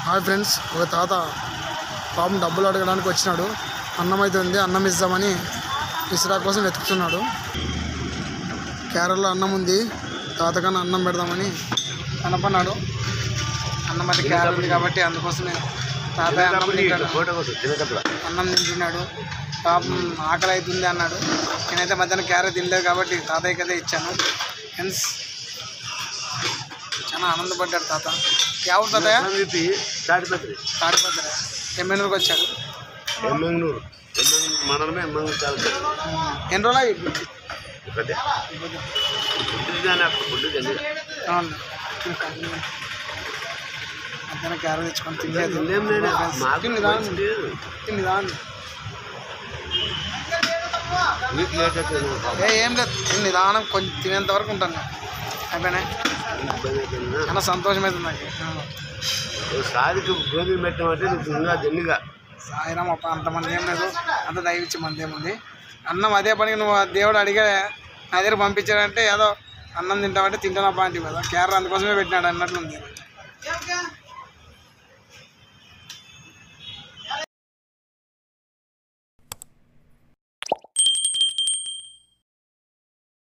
Hi friends ఒక తాత పాపం డబ్బులు అడగడానికి వచ్చినాడు అన్నం అయితే ఉంది అన్నం ఇద్దామని ఇసురా కోసం వెతుకుతున్నాడు కేరళలో అన్నం ఉంది తాతకన్నా అన్నం పెడదామని కనపన్నాడు అన్నం అయితే కేరళ ఉంది కాబట్టి అందుకోసమే తాతయ్య అన్నం తింటాడు అన్నం తింటున్నాడు పాపం ఆకలి అవుతుంది అన్నాడు నేనైతే మధ్యాహ్నం క్యారెట్ తినలేదు కాబట్టి తాతయ్యకి అయితే ఇచ్చాను ఫ్రెండ్స్ చాలా ఆనందపడ్డాడు తాత ఎవరు తాతయ్య తాడిపత్రి తాడిపత్రి ఎమ్మెల్యేకి వచ్చాడు ఎమ్మంగనూరు ఎమ్మంగనూరు మండలమే ఎమ్మంగనూరు తాలూకా ఎన్ని రోజులు అయ్యి ఒకటే ఫుడ్ కానీ అక్కడ ఫుడ్ కానీ అవును మధ్యాహ్నం క్యారెట్ తెచ్చుకొని తినలేదు తినలేం నేను మాకు తిని దాని మంచి లేదు తిని దాని మీకు లేట్ అవుతుంది ఏ ఏం లేదు తిని నిదానం కొంచెం తినేంత వరకు ఉంటాను నేను. అయిపోయినాయి ఇబ్బంది అవుతుందా చాలా సంతోషం అవుతుంది నాకు సాదికి భోజనం పెట్టమంటే నీకు ఇంకా జన్నిగా సాయిరామ్ అప్ప అంతమంది ఏం లేదు అంత దయవిచ్చి మంది ఏముంది అన్నం అదే పనికి నువ్వు ఆ దేవుడు అడిగా నా దగ్గర పంపించాడంటే ఏదో అన్నం తింటామంటే తింటానప్పా అంటే కదా కేరళ అందుకోసమే పెట్టినాడు అన్నట్లుంది